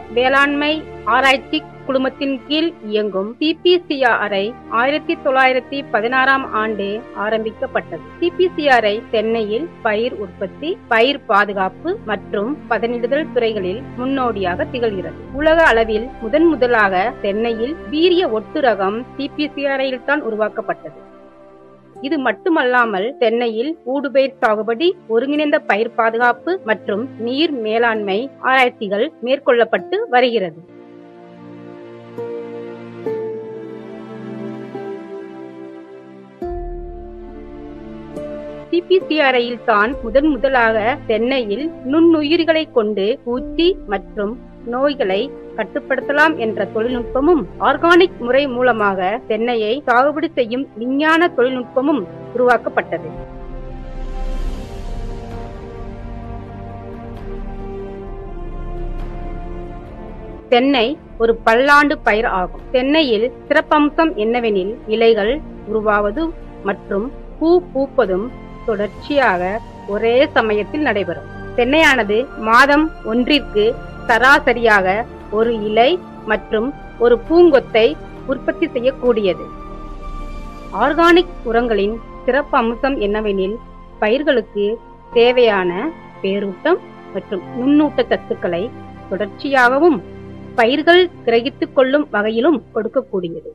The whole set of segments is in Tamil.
வேளாண்மை ஆராய்ச்சி குழுமத்தின் கீழ் இயங்கும் சிபிசிஆர்ஐ ஆயிரத்தி தொள்ளாயிரத்தி பதினாறாம் ஆண்டு ஆரம்பிக்கப்பட்டது சிபிசிஆர்ஐ தென்னையில் பயிர் உற்பத்தி பயிர் பாதுகாப்பு மற்றும் பதனிடுதல் துறைகளில் முன்னோடியாக திகழ்கிறது உலக அளவில் முதன் முதலாக தென்னையில் வீரிய ஒட்டு ரகம் சிபிசிஆர்ஐயில் தான் உருவாக்கப்பட்டது இது மட்டுமல்லாமல் தென்னையில் ஊடுபயிர் சாகுபடி ஒருங்கிணைந்த பயிர் பாதுகாப்பு மற்றும் நீர் மேலாண்மை ஆராய்ச்சிகள் மேற்கொள்ளப்பட்டு வருகிறது சிபிசிஆர்ஐயில் தான் முதன் முதலாக தென்னையில் நுண்ணுயிர்களை கொண்டு பூச்சி மற்றும் நோய்களை கட்டுப்படுத்தலாம் என்ற தொழில்நுட்பமும் ஆர்கானிக் முறை மூலமாக தென்னையை சாகுபடி செய்யும் விஞ்ஞான தொழில்நுட்பமும் உருவாக்கப்பட்டது தென்னை ஒரு பல்லாண்டு பயிர் ஆகும் தென்னையில் சிறப்பம்சம் என்னவெனில் இலைகள் உருவாவது மற்றும் பூ பூப்பதும் தொடர்ச்சியாக ஒரே சமயத்தில் நடைபெறும் தென்னையானது மாதம் ஒன்றிற்கு சராசரியாக ஒரு இலை மற்றும் ஒரு பூங்கொத்தை உற்பத்தி செய்யக்கூடியது ஆர்கானிக் உரங்களின் சிறப்பு அம்சம் என்னவெனில் பயிர்களுக்கு தேவையான பேரூட்டம் மற்றும் நுண்ணூட்ட சத்துக்களை தொடர்ச்சியாகவும் பயிர்கள் கிரகித்துக் கொள்ளும் வகையிலும் கொடுக்கக்கூடியது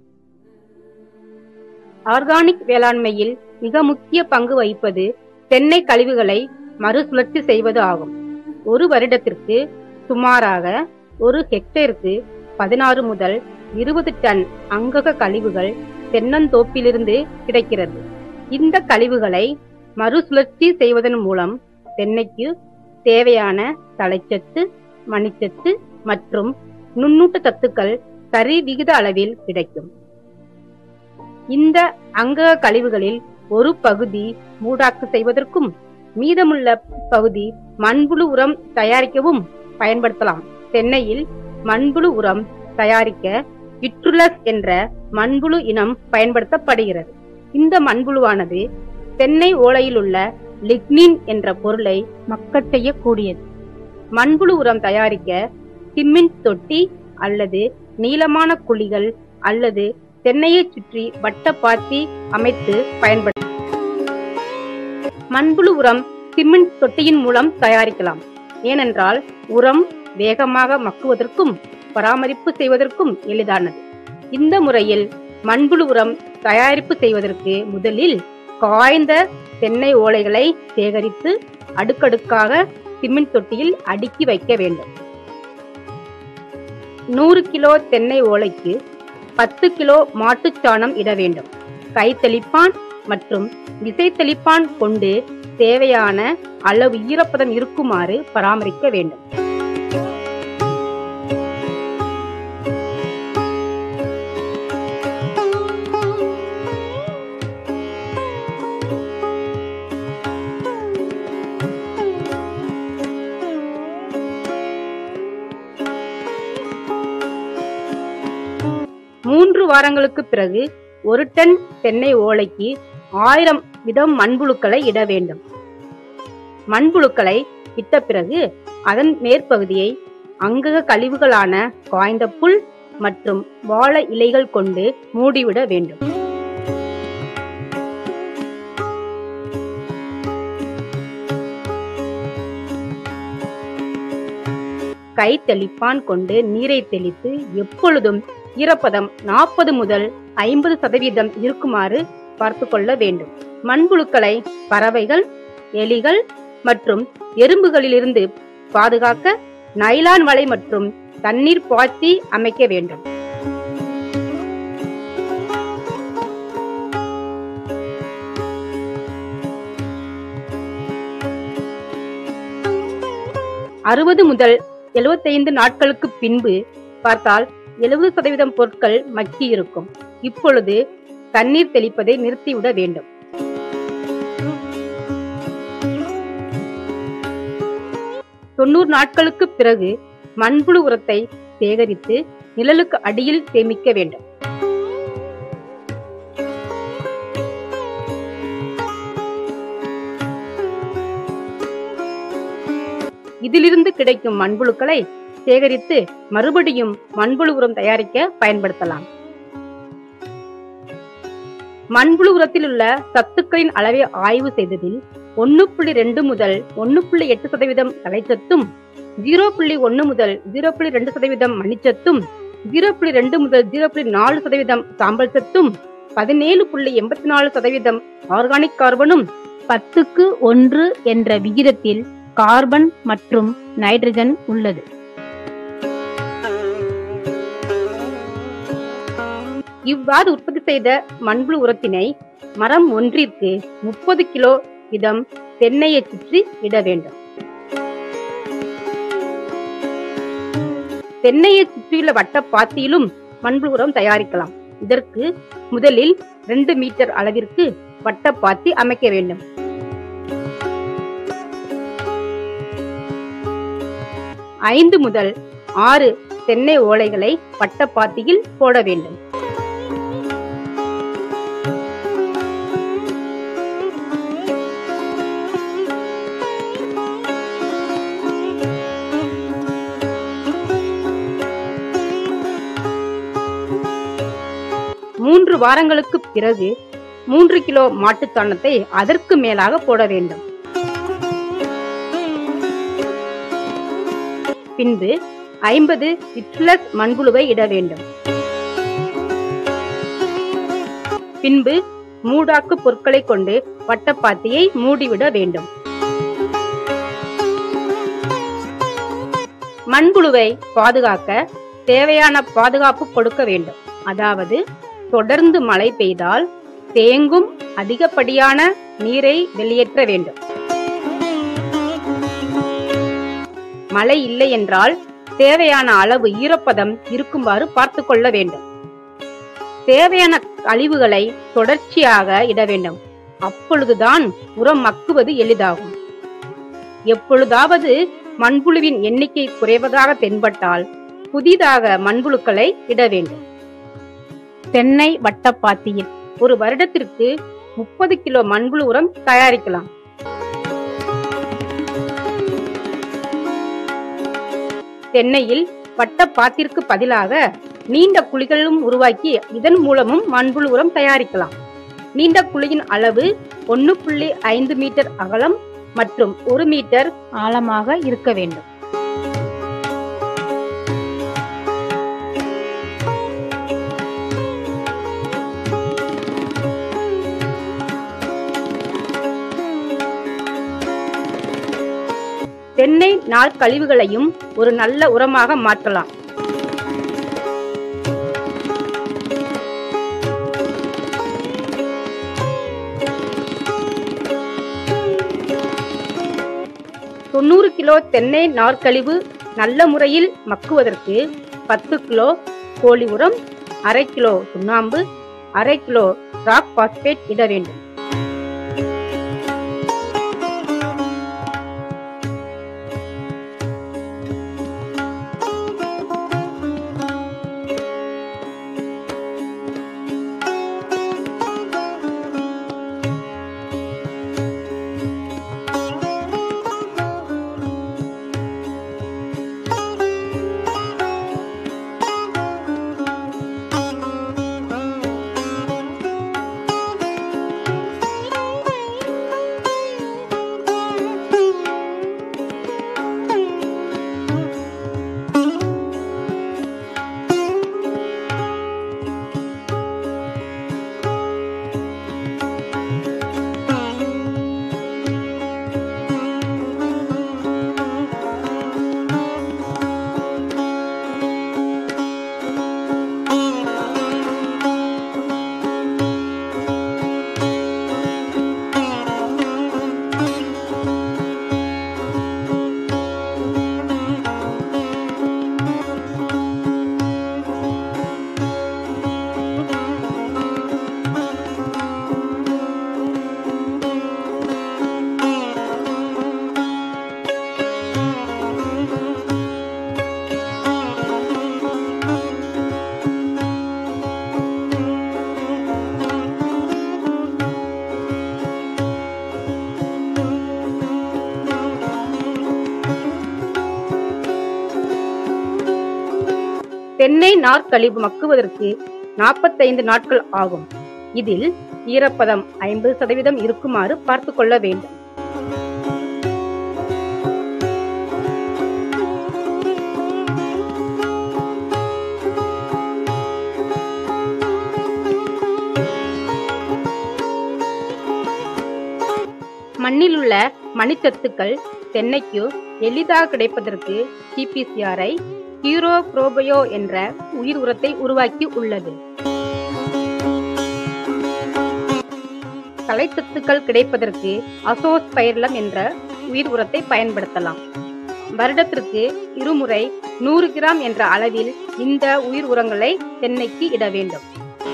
ஆர்கானிக் வேளாண்மையில் மிக முக்கிய பங்கு வகிப்பது தென்னை கழிவுகளை மறுசுழற்சி செய்வது ஆகும் ஒரு வருடத்திற்கு சுமாராக ஒரு ஹெக்டேருக்கு பதினாறு முதல் இருபது டன் அங்கக கழிவுகள் தென்னந்தோப்பிலிருந்து கிடைக்கிறது இந்த கழிவுகளை மறுசுழற்சி செய்வதன் மூலம் தென்னைக்கு தேவையான தலைச்சத்து மணிச்சத்து மற்றும் நுண்ணூட்ட சத்துக்கள் சரி விகித அளவில் கிடைக்கும் இந்த அங்கக கழிவுகளில் ஒரு பகுதி மூடாக்கு செய்வதற்கும் மீதமுள்ள பகுதி மண்புழு உரம் தயாரிக்கவும் பயன்படுத்தலாம் தென்னையில் மண்புழு உரம் தயாரிக்க விட்ருலஸ் என்ற மண்புழு இனம் பயன்படுத்தப்படுகிறது இந்த மண்புழுவானது தென்னை ஓலையில் உள்ள லிக்னின் என்ற பொருளை மக்கச் செய்யக்கூடியது மண்புழு உரம் தயாரிக்க சிமெண்ட் தொட்டி அல்லது நீளமான குழிகள் அல்லது தென்னையைச் சுற்றி வட்ட பாத்தி அமைத்து பயன்படுத்த மண்புழு உரம் சிமெண்ட் தொட்டியின் மூலம் தயாரிக்கலாம் ஏனென்றால் உரம் வேகமாக மக்குவதற்கும் பராமரிப்பு செய்வதற்கும் எளிதானது இந்த முறையில் மண்புழு உரம் தயாரிப்பு செய்வதற்கு முதலில் காய்ந்த தென்னை ஓலைகளை சேகரித்து அடுக்கடுக்காக சிமெண்ட் தொட்டியில் அடுக்கி வைக்க வேண்டும் நூறு கிலோ தென்னை ஓலைக்கு பத்து கிலோ மாட்டுச்சாணம் இட வேண்டும் கை தெளிப்பான் மற்றும் விசை தெளிப்பான் கொண்டு தேவையான அளவு ஈரப்பதம் இருக்குமாறு பராமரிக்க வேண்டும் மூன்று வாரங்களுக்கு பிறகு ஒரு டன் தென்னை ஓலைக்கு ஆயிரம் விதம் மண்புழுக்களை இட வேண்டும் மண்புழுக்களை இட்ட பிறகு அதன் மேற்பகுதியை அங்கக கழிவுகளான காய்ந்த புல் மற்றும் வாழை இலைகள் கொண்டு மூடிவிட வேண்டும் கை தெளிப்பான் கொண்டு நீரை தெளித்து எப்பொழுதும் ஈரப்பதம் நாற்பது முதல் ஐம்பது சதவீதம் இருக்குமாறு பார்த்து கொள்ள வேண்டும் மண்புழுக்களை பறவைகள் எலிகள் மற்றும் எறும்புகளிலிருந்து பாதுகாக்க நைலான் வலை மற்றும் தண்ணீர் பாய்ச்சி அமைக்க வேண்டும் அறுபது முதல் எழுபத்தைந்து நாட்களுக்கு பின்பு பார்த்தால் எழுபது சதவீதம் பொருட்கள் மக்கி இருக்கும் இப்பொழுது தண்ணீர் தெளிப்பதை நிறுத்திவிட வேண்டும் தொண்ணூறு நாட்களுக்கு பிறகு மண்புழு உரத்தை சேகரித்து நிழலுக்கு அடியில் சேமிக்க வேண்டும் இதிலிருந்து கிடைக்கும் மண்புழுக்களை சேகரித்து மறுபடியும் மண்புழு உரம் தயாரிக்க பயன்படுத்தலாம் மண்புழு உரத்தில் உள்ள சத்துக்களின் அளவை ஆய்வு செய்ததில் ஒன்னு புள்ளி ரெண்டு முதல் ஒன்னு புள்ளி எட்டு சதவீதம் தலைச்சத்தும் ஜீரோ புள்ளி ஒன்னு முதல் ஜீரோ புள்ளி ரெண்டு சதவீதம் மணிச்சத்தும் ஜீரோ புள்ளி ரெண்டு முதல் ஜீரோ புள்ளி நாலு சதவீதம் சாம்பல் சத்தும் பதினேழு புள்ளி எண்பத்தி நாலு சதவீதம் ஆர்கானிக் கார்பனும் பத்துக்கு ஒன்று என்ற விகிதத்தில் கார்பன் மற்றும் நைட்ரஜன் உள்ளது இவ்வாறு உற்பத்தி செய்த மண்புழு உரத்தினை மரம் ஒன்றிற்கு முப்பது கிலோ வீதம் தென்னையை சுற்றி இட வேண்டும் தென்னையை சுற்றியுள்ள வட்ட பாத்தியிலும் மண்புழு உரம் தயாரிக்கலாம் இதற்கு முதலில் ரெண்டு மீட்டர் அளவிற்கு வட்ட பாத்தி அமைக்க வேண்டும் ஐந்து முதல் ஆறு தென்னை ஓலைகளை வட்டப்பாத்தியில் போட வேண்டும் மூன்று வாரங்களுக்கு பிறகு மூன்று கிலோ மாட்டுச் சாணத்தை அதற்கு மேலாக போட வேண்டும் பின்பு ஐம்பது விட்லஸ் மண்புழுவை இட வேண்டும் பின்பு மூடாக்கு பொருட்களை கொண்டு வட்டப்பாத்தியை மூடிவிட வேண்டும் மண்புழுவை பாதுகாக்க தேவையான பாதுகாப்பு கொடுக்க வேண்டும் அதாவது தொடர்ந்து மழை பெய்தால் தேங்கும் அதிகப்படியான நீரை வெளியேற்ற வேண்டும் மழை இல்லை என்றால் தேவையான அளவு ஈரப்பதம் இருக்குமாறு பார்த்து கொள்ள வேண்டும் தேவையான கழிவுகளை தொடர்ச்சியாக இட வேண்டும் அப்பொழுதுதான் உரம் மக்குவது எளிதாகும் எப்பொழுதாவது மண்புழுவின் எண்ணிக்கை குறைவதாக தென்பட்டால் புதிதாக மண்புழுக்களை இட வேண்டும் தென்னை வட்டப்பாத்தியில் ஒரு வருடத்திற்கு முப்பது கிலோ மண்புழு உரம் தயாரிக்கலாம் தென்னையில் வட்டப்பாத்திற்கு பதிலாக நீண்ட குழிகளும் உருவாக்கி இதன் மூலமும் மண்புழு உரம் தயாரிக்கலாம் நீண்ட குழியின் அளவு ஒன்னு புள்ளி ஐந்து மீட்டர் அகலம் மற்றும் ஒரு மீட்டர் ஆழமாக இருக்க வேண்டும் தென்னை நாள் கழிவுகளையும் ஒரு நல்ல உரமாக மாற்றலாம் தொண்ணூறு கிலோ தென்னை நார்க்கழிவு நல்ல முறையில் மக்குவதற்கு பத்து கிலோ கோழி உரம் அரை கிலோ சுண்ணாம்பு அரை கிலோ ராக் பாஸ்பேட் இட வேண்டும் தென்னை நார்க்கழிவு மக்குவதற்கு நாற்பத்தைந்து நாட்கள் ஆகும் இதில் ஈரப்பதம் ஐம்பது சதவீதம் இருக்குமாறு பார்த்து கொள்ள வேண்டும் மண்ணில் உள்ள மணிச்சத்துக்கள் தென்னைக்கு எளிதாக கிடைப்பதற்கு டிபிசிஆரை ஹீரோ புரோபயோ என்ற உயிர் உரத்தை உருவாக்கி உள்ளது கலைச்சத்துக்கள் கிடைப்பதற்கு அசோஸ்பைரலம் என்ற உயிர் உரத்தை பயன்படுத்தலாம் வருடத்திற்கு இருமுறை நூறு கிராம் என்ற அளவில் இந்த உயிர் உரங்களை தென்னைக்கு இட வேண்டும்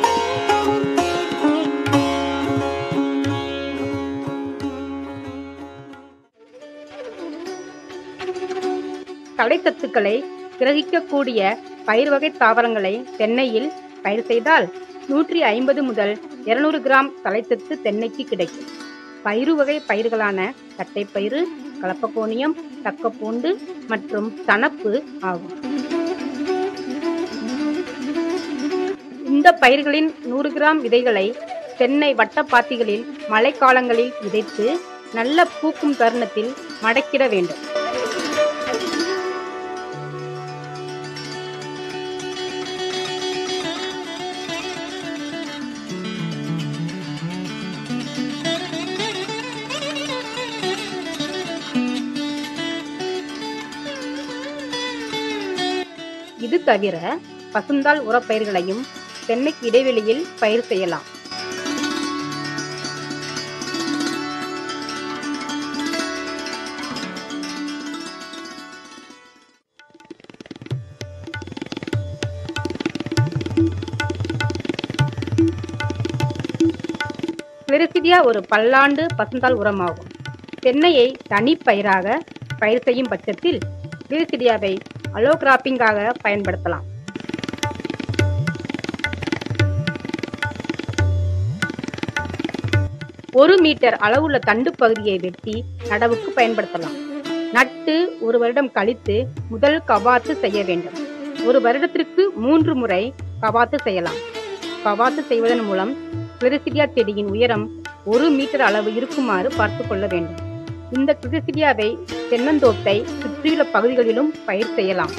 கலைச்சத்துக்களை கிரகிக்கக்கூடிய பயிர் வகை தாவரங்களை தென்னையில் பயிர் செய்தால் நூற்றி ஐம்பது முதல் இருநூறு கிராம் தலைச்சத்து தென்னைக்கு கிடைக்கும் பயிறு வகை பயிர்களான தட்டைப்பயிறு கலப்பக்கோணியம் தக்கப்பூண்டு மற்றும் தனப்பு ஆகும் இந்த பயிர்களின் நூறு கிராம் விதைகளை தென்னை வட்டப்பாத்திகளில் மழைக்காலங்களில் விதைத்து நல்ல பூக்கும் தருணத்தில் மடக்கிட வேண்டும் இது தவிர பசுந்தாள் உரப்பயிர்களையும் தென்னைக்கு இடைவெளியில் பயிர் செய்யலாம் கிளரிசிடியா ஒரு பல்லாண்டு பசுந்தாள் உரமாகும் தென்னையை தனி பயிராக பயிர் செய்யும் பட்சத்தில் கிளரிசிடியாவை அலோகிராப்பிங்காக பயன்படுத்தலாம் ஒரு மீட்டர் அளவுள்ள தண்டு பகுதியை வெட்டி நடவுக்கு பயன்படுத்தலாம் நட்டு ஒரு வருடம் கழித்து முதல் கவாத்து செய்ய வேண்டும் ஒரு வருடத்திற்கு மூன்று முறை கவாத்து செய்யலாம் கவாத்து செய்வதன் மூலம் கிளிரிசிடியா செடியின் உயரம் ஒரு மீட்டர் அளவு இருக்குமாறு பார்த்து கொள்ள வேண்டும் இந்த கிளிரிசிடியாவை தென்னந்தோப்பை சுற்றியுள்ள பகுதிகளிலும் பயிர் செய்யலாம்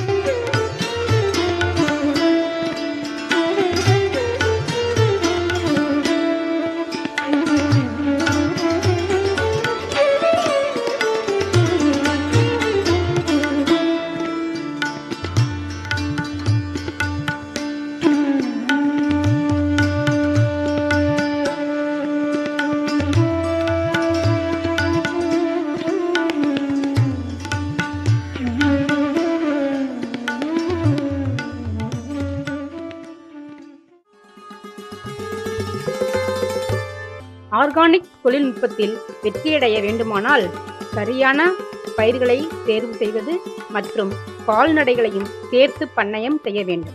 ஆர்கானிக் தொழில்நுட்பத்தில் வெற்றியடைய வேண்டுமானால் சரியான பயிர்களை தேர்வு செய்வது மற்றும் கால்நடைகளையும் சேர்த்து பண்ணையம் செய்ய வேண்டும்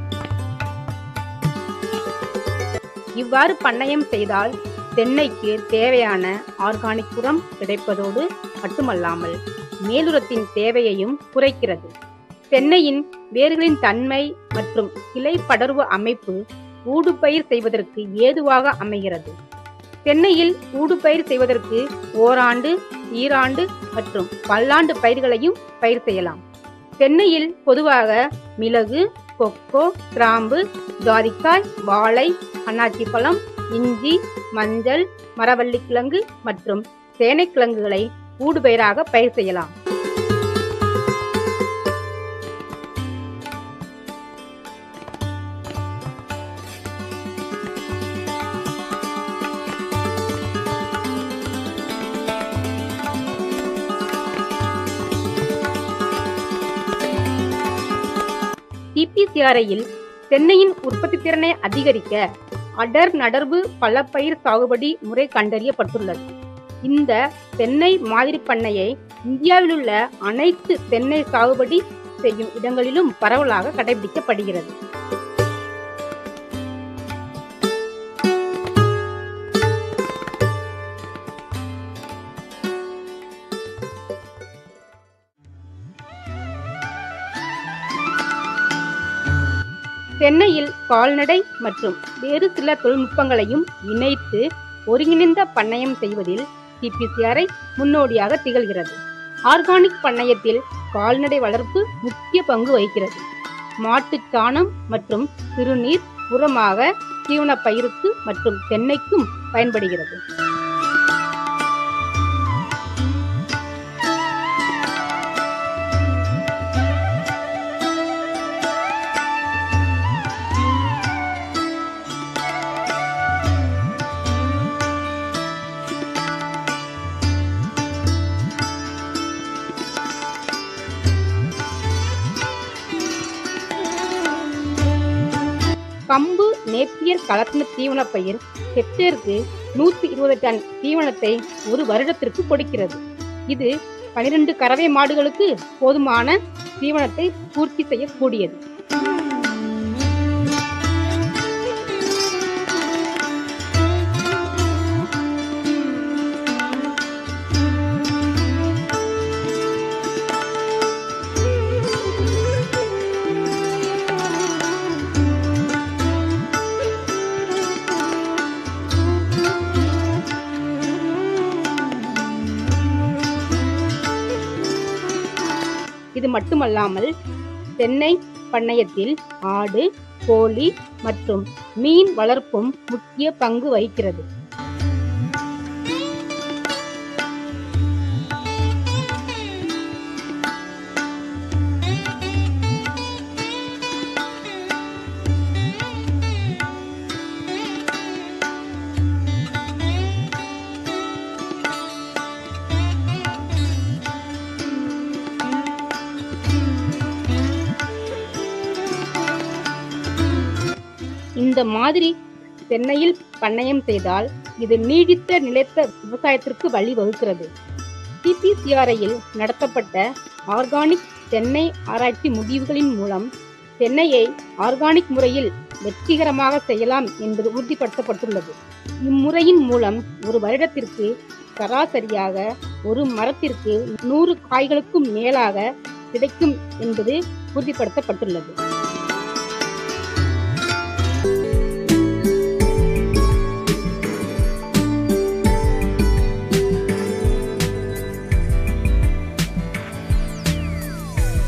இவ்வாறு பண்ணையம் செய்தால் தென்னைக்கு தேவையான ஆர்கானிக் உரம் கிடைப்பதோடு மட்டுமல்லாமல் மேலுரத்தின் தேவையையும் குறைக்கிறது தென்னையின் வேர்களின் தன்மை மற்றும் கிளை படர்வு அமைப்பு ஊடுபயிர் செய்வதற்கு ஏதுவாக அமைகிறது தென்னையில் ஊடுபயிர் செய்வதற்கு ஓராண்டு ஈராண்டு மற்றும் பல்லாண்டு பயிர்களையும் பயிர் செய்யலாம் தென்னையில் பொதுவாக மிளகு கொக்கோ கிராம்பு ஜாதிக்காய் வாழை அன்னாச்சி பழம் இஞ்சி மஞ்சள் மரவள்ளிக்கிழங்கு மற்றும் சேனைக்கிழங்குகளை ஊடுபயிராக பயிர் செய்யலாம் டிபிசிஆரையில் தென்னையின் உற்பத்தி திறனை அதிகரிக்க அடர் நடர்வு பலப்பயிர் சாகுபடி முறை கண்டறியப்பட்டுள்ளது இந்த தென்னை மாதிரி பண்ணையை இந்தியாவிலுள்ள அனைத்து தென்னை சாகுபடி செய்யும் இடங்களிலும் பரவலாக கடைபிடிக்கப்படுகிறது சென்னையில் கால்நடை மற்றும் வேறு சில தொழில்நுட்பங்களையும் இணைத்து ஒருங்கிணைந்த பண்ணையம் செய்வதில் சிபிசிஆரை முன்னோடியாக திகழ்கிறது ஆர்கானிக் பண்ணையத்தில் கால்நடை வளர்ப்பு முக்கிய பங்கு வகிக்கிறது மாட்டுச் சாணம் மற்றும் சிறுநீர் உரமாக தீவனப் பயிருக்கு மற்றும் தென்னைக்கும் பயன்படுகிறது கம்பு நேப்பியர் கலப்பின தீவனப் பயிர் ஹெக்டேருக்கு நூத்தி இருபது டன் தீவனத்தை ஒரு வருடத்திற்கு கொடுக்கிறது இது பனிரெண்டு கறவை மாடுகளுக்கு போதுமான தீவனத்தை பூர்த்தி செய்யக்கூடியது இது மட்டுமல்லாமல் தென்னை பண்ணையத்தில் ஆடு கோழி மற்றும் மீன் வளர்ப்பும் முக்கிய பங்கு வகிக்கிறது இந்த மாதிரி தென்னையில் பண்ணையம் செய்தால் இது நீடித்த நிலைத்த விவசாயத்திற்கு வழிவகுக்கிறது சிபிசிஆர்ஐயில் நடத்தப்பட்ட ஆர்கானிக் தென்னை ஆராய்ச்சி முடிவுகளின் மூலம் தென்னையை ஆர்கானிக் முறையில் வெற்றிகரமாக செய்யலாம் என்பது உறுதிப்படுத்தப்பட்டுள்ளது இம்முறையின் மூலம் ஒரு வருடத்திற்கு சராசரியாக ஒரு மரத்திற்கு நூறு காய்களுக்கும் மேலாக கிடைக்கும் என்பது உறுதிப்படுத்தப்பட்டுள்ளது